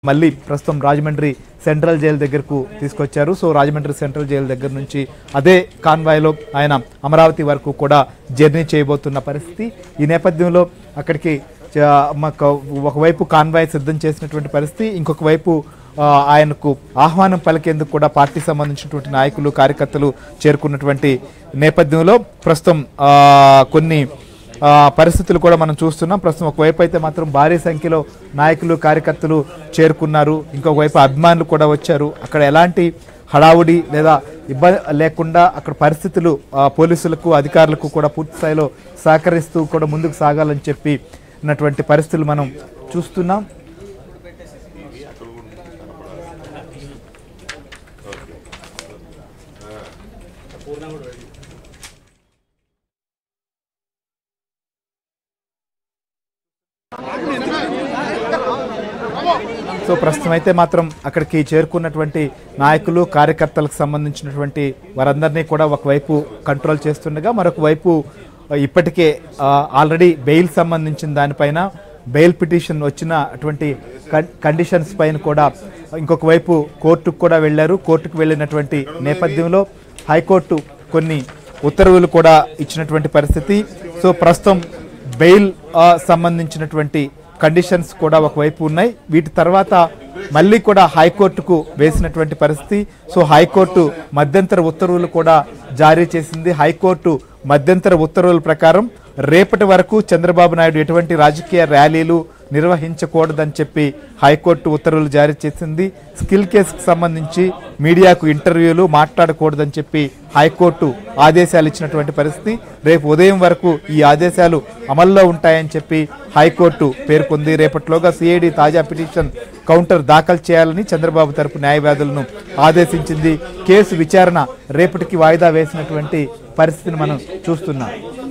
మళ్ళీ ప్రస్తుతం Rajahmundry central jail దగ్గరకు తీసుకొచ్చారు సో రాజమండ్రి సెంట్రల్ జైలు దగ్గర నుంచి అదే కాన్వాయ్లో ఆయన అమరావతి వరకు కూడా జర్నీ చేయబోతున్న పరిస్థితి ఈ నేపథ్యంలో అక్కడికి చ- మాకు ఒకవైపు కాన్వాయ్ సిద్ధం చేసినటువంటి పరిస్థితి ఇంకొక వైపు ఆ, ఆయనకు ఆహ్వానం పలికేందుకు కూడా పార్టీ సంబంధించినటువంటి నాయకులు కార్యకర్తలు చేరుకున్నటువంటి నేపథ్యంలో ప్రస్తుతం ఆ, కొన్ని ఆ, పరిస్థితులు కూడా మనం చూస్తున్నాం ప్రస్తుతం ఒకవైపు అయితే మాత్రం భారీ సంఖ్యలో నాయకులు కార్యకర్తలు చేరుకున్నారు ఇంకొక వైపు అభిమానులు కూడా వచ్చారు అక్కడ ఎలాంటి హడావుడి లేదా ఇబ్బంది లేకుండా అక్కడ పరిస్థితులు ఆ, పోలీసులకు అధికారులకు కూడా పూర్తి స్థాయిలో సహకరిస్తూ కూడా ముందుకు సాగాలని చెప్పి ఉన్నటువంటి పరిస్థితులు మనం చూస్తున్నాం సో ప్రస్తుతం అయితే మాత్రం అక్కడికి చేరుకున్నటువంటి నాయకులు కార్యకర్తలకు సంబంధించినటువంటి వారందరినీ కూడా ఒకవైపు కంట్రోల్ చేస్తుండగా మరొక వైపు ఆ, ఇప్పటికే ఆ, ఆల్రెడీ బెయిల్ సంబంధించిన దానిపైన బెయిల్ పిటిషన్ వచ్చిన అటువంటి కన్- కండిషన్స్ పైన కూడా ఇంకొక వైపు కోర్టుకు కూడా వెళ్ళారు కోర్టుకు వెళ్ళినటువంటి నేపథ్యంలో హైకోర్టు కొన్ని ఉత్తర్వులు కూడా ఇచ్చినటువంటి పరిస్థితి సో ప్రస్తుతం బెయిల్ ఆ, సంబంధించినటువంటి కండిషన్స్ కూడా ఒకవైపు ఉన్నాయి వీటి తర్వాత మళ్ళీ కూడా హైకోర్టుకు వేసినటువంటి పరిస్థితి సో హైకోర్టు మధ్యంతర ఉత్తర్వులు కూడా జారీ చేసింది హైకోర్టు మధ్యంతర ఉత్తర్వుల ప్రకారం రేపటి వరకు చంద్రబాబు నాయుడు ఎటువంటి రాజకీయ ర్యాలీలు నిర్వహించకూడదని చెప్పి హైకోర్టు ఉత్తర్వులు జారీ చేసింది స్కిల్ కేసుకు సంబంధించి మీడియాకు ఇంటర్వ్యూలు మాట్లాడకూడదని చెప్పి హైకోర్టు ఆదేశాలు ఇచ్చినటువంటి పరిస్థితి రేపు ఉదయం వరకు ఈ ఆదేశాలు అమల్లో ఉంటాయని చెప్పి హైకోర్టు పేర్కొంది రేపటిలోగా సిఐడి తాజా పిటిషన్ కౌంటర్ దాఖలు చేయాలని చంద్రబాబు తరపు న్యాయవాదులను ఆదేశించింది కేసు విచారణ రేపటికి వాయిదా వేసినటువంటి పరిస్థితిని మనం చూస్తున్నాం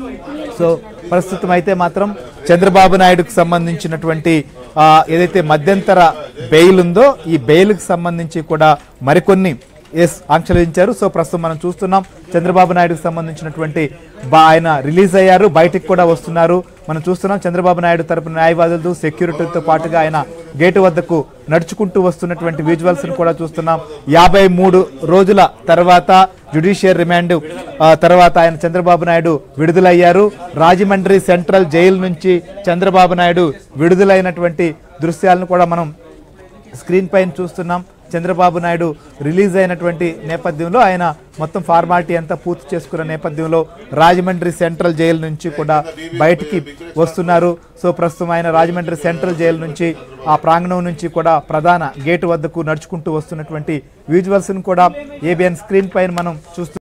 సో ప్రస్తుతం అయితే మాత్రం చంద్రబాబు నాయుడుకు సంబంధించినటువంటి ఆ, ఏదైతే మధ్యంతర బెయిల్ ఉందో ఈ బెయిల్కి సంబంధించి కూడా మరికొన్ని ఎస్ ఆంక్షలు విధించారు సో ప్రస్తుతం మనం చూస్తున్నాం చంద్రబాబు నాయుడుకు సంబంధించినటువంటి బా ఆయన రిలీజ్ అయ్యారు బయటికి కూడా వస్తున్నారు మనం చూస్తున్నాం చంద్రబాబు నాయుడు తరపున న్యాయవాదులతో సెక్యూరిటీతో పాటుగా ఆయన గేటు వద్దకు నడుచుకుంటూ వస్తున్నటువంటి విజువల్స్ కూడా చూస్తున్నాం యాభై మూడు రోజుల తర్వాత జ్యుడిషియల్ రిమాండ్ ఆ, తర్వాత ఆయన చంద్రబాబు నాయుడు విడుదలయ్యారు రాజమండ్రి సెంట్రల్ జైలు నుంచి చంద్రబాబు నాయుడు విడుదలైనటువంటి దృశ్యాలను కూడా మనం స్క్రీన్ పైన చూస్తున్నాం చంద్రబాబు నాయుడు రిలీజ్ అయినటువంటి నేపథ్యంలో ఆయన మొత్తం ఫార్మాలిటీ అంతా పూర్తి చేసుకున్న నేపథ్యంలో రాజమండ్రి సెంట్రల్ జైలు నుంచి కూడా బయటికి వస్తున్నారు సో ప్రస్తుతం ఆయన రాజమండ్రి సెంట్రల్ జైలు నుంచి ఆ ప్రాంగణం నుంచి కూడా ప్రధాన గేటు వద్దకు నడుచుకుంటూ వస్తున్నటువంటి విజువల్స్ను కూడా ఏబిఎన్ స్క్రీన్ పైన మనం చూస్తూ